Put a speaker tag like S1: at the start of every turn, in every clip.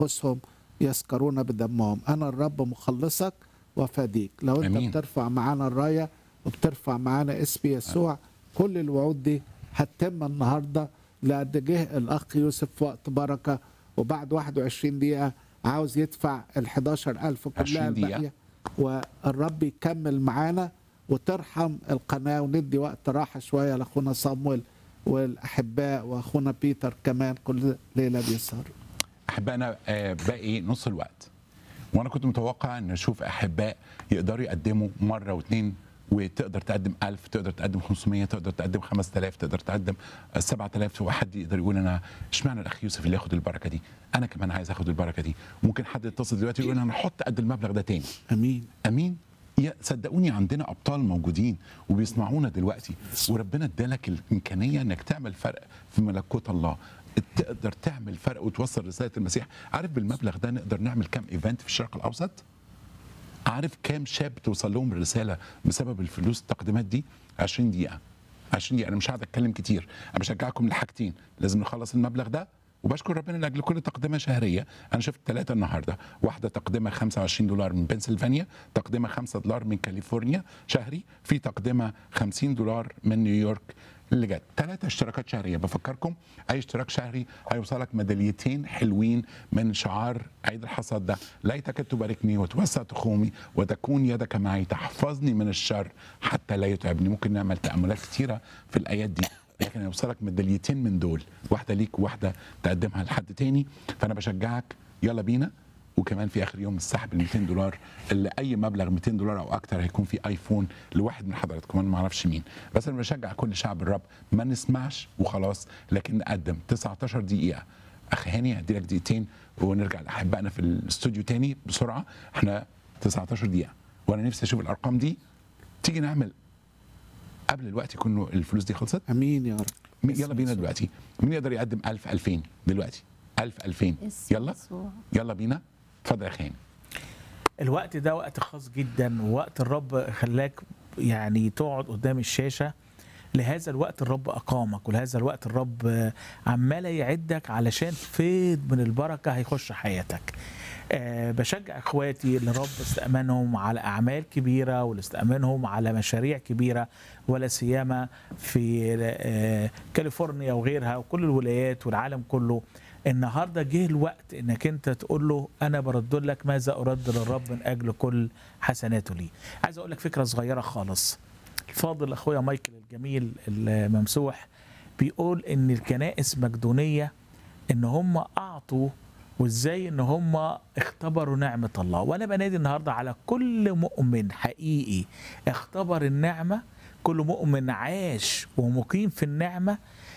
S1: أنفسهم يسكرون بدمهم أنا الرب مخلصك وفاديك لو أنت
S2: أمين.
S1: بترفع معانا الراية وبترفع معانا اسم يسوع كل الوعود دي هتتم النهاردة لأن جه الأخ يوسف في وقت بركة وبعد 21 دقيقة عاوز يدفع ال 11000 كلها
S2: 20 دقيقة.
S1: الباقية والرب يكمل معانا وترحم القناة وندي وقت راحة شوية لأخونا صامويل والأحباء وأخونا بيتر كمان كل ليلة بيسهر
S2: احبائنا آه، باقي نص الوقت وانا كنت متوقع ان اشوف احباء يقدروا يقدموا مره واثنين وتقدر تقدم 1000 تقدر تقدم 500 تقدر تقدم 5000 تقدر تقدم 7000 وحد يقدر يقول انا اشمعنى الاخ يوسف اللي ياخد البركه دي انا كمان عايز اخد البركه دي ممكن حد يتصل دلوقتي يقول انا هحط قد المبلغ ده تاني
S1: أمين
S2: امين يا صدقوني عندنا ابطال موجودين وبيسمعونا دلوقتي وربنا ادالك الامكانيه انك تعمل فرق في ملكوت الله تقدر تعمل فرق وتوصل رساله المسيح عارف بالمبلغ ده نقدر نعمل كام ايفنت في الشرق الاوسط عارف كام شاب توصل لهم الرساله بسبب الفلوس التقديمات دي 20 دقيقه 20 دقيقه انا مش قاعد اتكلم كتير انا بشجعكم لحاجتين لازم نخلص المبلغ ده وبشكر ربنا لاجل كل تقدمه شهريه انا شفت ثلاثه النهارده واحده تقدمه 25 دولار من بنسلفانيا تقدمه 5 دولار من كاليفورنيا شهري في تقدمه 50 دولار من نيويورك اللي جت ثلاثة اشتراكات شهرية بفكركم أي اشتراك شهري هيوصلك ميداليتين حلوين من شعار عيد الحصاد ده ليتك تباركني وتوسع تخومي وتكون يدك معي تحفظني من الشر حتى لا يتعبني ممكن نعمل تأملات كتيرة في الآيات دي لكن هيوصلك ميداليتين من دول واحدة ليك وواحدة تقدمها لحد تاني فأنا بشجعك يلا بينا وكمان في اخر يوم السحب ال 200 دولار اللي اي مبلغ 200 دولار او اكتر هيكون في ايفون لواحد من حضراتكم انا ما اعرفش مين بس انا بشجع كل شعب الرب ما نسمعش وخلاص لكن نقدم 19 دقيقه اخ هاني هدي لك دقيقتين ونرجع لاحبائنا في الاستوديو تاني بسرعه احنا 19 دقيقه وانا نفسي اشوف الارقام دي تيجي نعمل قبل الوقت يكون الفلوس دي خلصت
S1: أمين يا رب
S2: مين- يلا بينا دلوقتي مين يقدر يقدم 1000 2000 دلوقتي 1000 2000
S3: اسم
S2: يلا
S3: يسوع.
S2: يلا بينا اتفضل يا خان
S4: الوقت ده وقت خاص جدا ووقت الرب خلاك يعني تقعد قدام الشاشة لهذا الوقت الرب أقامك ولهذا الوقت الرب عمال يعدك علشان فيض من البركة هيخش حياتك أه بشجع اخواتي اللي رب استأمنهم على اعمال كبيره واللي استأمنهم على مشاريع كبيره ولا سيما في أه كاليفورنيا وغيرها وكل الولايات والعالم كله النهارده جه الوقت انك انت تقول له انا برد لك ماذا ارد للرب من اجل كل حسناته لي. عايز اقول لك فكره صغيره خالص. الفاضل اخويا مايكل الجميل الممسوح بيقول ان الكنائس مقدونيه ان هم اعطوا وازاي ان هم اختبروا نعمه الله وانا بنادي النهارده على كل مؤمن حقيقي اختبر النعمه كل مؤمن عاش ومقيم في النعمه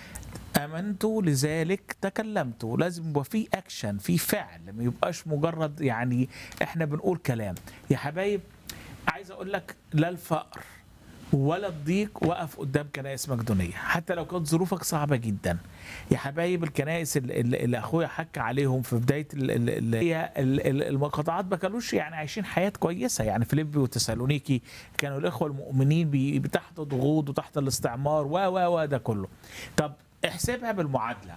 S4: امنت لذلك تكلمت لازم يبقى في اكشن في فعل ما يبقاش مجرد يعني احنا بنقول كلام يا حبايب عايز اقول لك لا الفقر ولا الضيق وقف قدام كنائس مقدونية حتى لو كانت ظروفك صعبة جدا يا حبايب الكنائس اللي, اللي اخويا حكى عليهم في بداية ال- ال- ال- هي ال- ال- المقاطعات ما كانوش يعني عايشين حياة كويسة يعني فيليبي وتسالونيكي كانوا الإخوة المؤمنين بي- تحت ضغوط وتحت الاستعمار و و و ده كله طب احسبها بالمعادلة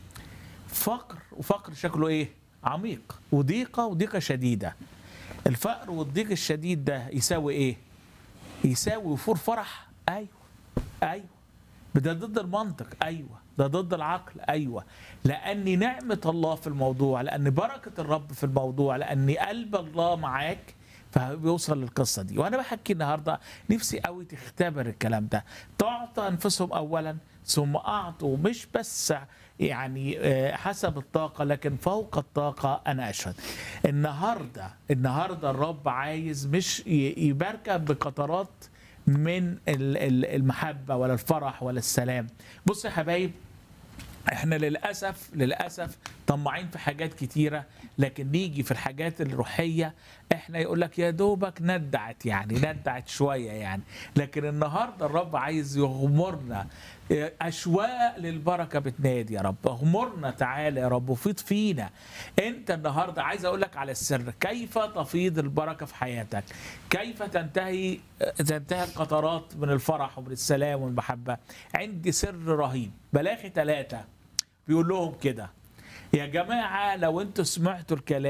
S4: فقر وفقر شكله ايه عميق وضيقة وضيقة شديدة الفقر والضيق الشديد ده يساوي ايه يساوي وفور فرح ايوه ايوه ده ضد المنطق ايوه ده ضد العقل ايوه لان نعمه الله في الموضوع لان بركه الرب في الموضوع لان قلب الله معاك فبيوصل للقصه دي وانا بحكي النهارده نفسي قوي تختبر الكلام ده تعطى انفسهم اولا ثم اعطوا مش بس يعني آه، حسب الطاقه لكن فوق الطاقه انا اشهد النهارده النهارده الرب عايز مش ي- يباركك بقطرات من ال- ال- المحبه ولا الفرح ولا السلام بص يا حبايب احنا للاسف للاسف طماعين في حاجات كتيره لكن نيجي في الحاجات الروحيه احنا يقول لك يا دوبك ندعت يعني ندعت شويه يعني لكن النهارده الرب عايز يغمرنا اه، اشواق للبركه بتنادي يا رب اغمرنا تعالى يا رب وفيض فينا انت النهارده عايز اقول لك على السر كيف تفيض البركه في حياتك كيف تنتهي تنتهي القطرات من الفرح ومن السلام والمحبه عندي سر رهيب بلاغي ثلاثه بيقول لهم كده يا جماعه لو انتوا سمعتوا الكلام